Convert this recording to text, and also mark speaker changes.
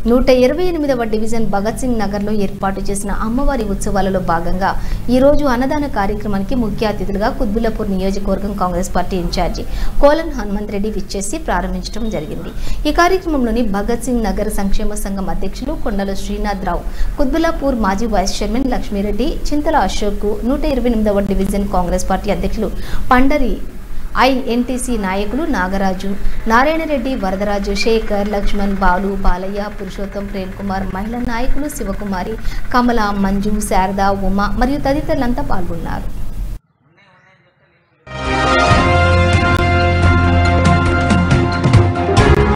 Speaker 1: నూట ఇరవై ఎనిమిదవ డివిజన్ భగత్ సింగ్ నగర్లో ఏర్పాటు చేసిన అమ్మవారి ఉత్సవాలలో భాగంగా ఈరోజు అన్నదాన కార్యక్రమానికి ముఖ్య అతిథులుగా కుత్బుల్లాపూర్ నియోజకవర్గం కాంగ్రెస్ పార్టీ ఇన్ఛార్జి కోలన్ హనుమంత్ రెడ్డి విచ్చేసి ప్రారంభించడం జరిగింది ఈ కార్యక్రమంలోని భగత్ సింగ్ నగర్ సంక్షేమ సంఘం అధ్యక్షులు కొండల శ్రీనాథ్ రావు కుత్బుల్లాపూర్ మాజీ వైస్ చైర్మన్ లక్ష్మీరెడ్డి చింతల అశోక్ నూట ఇరవై ఎనిమిదవ డివిజన్ కాంగ్రెస్ పార్టీ అధ్యక్షులు పండరి ఐఎన్టీసీ నాయకులు నాగరాజు నారాయణరెడ్డి వరదరాజు శేఖర్ లక్ష్మణ్ బాలు బాలయ్య పురుషోత్తం ప్రేమ్ కుమార్ మహిళా నాయకులు శివకుమారి కమల మంజు శారద ఉమ మరియు తదితరులంతా పాల్గొన్నారు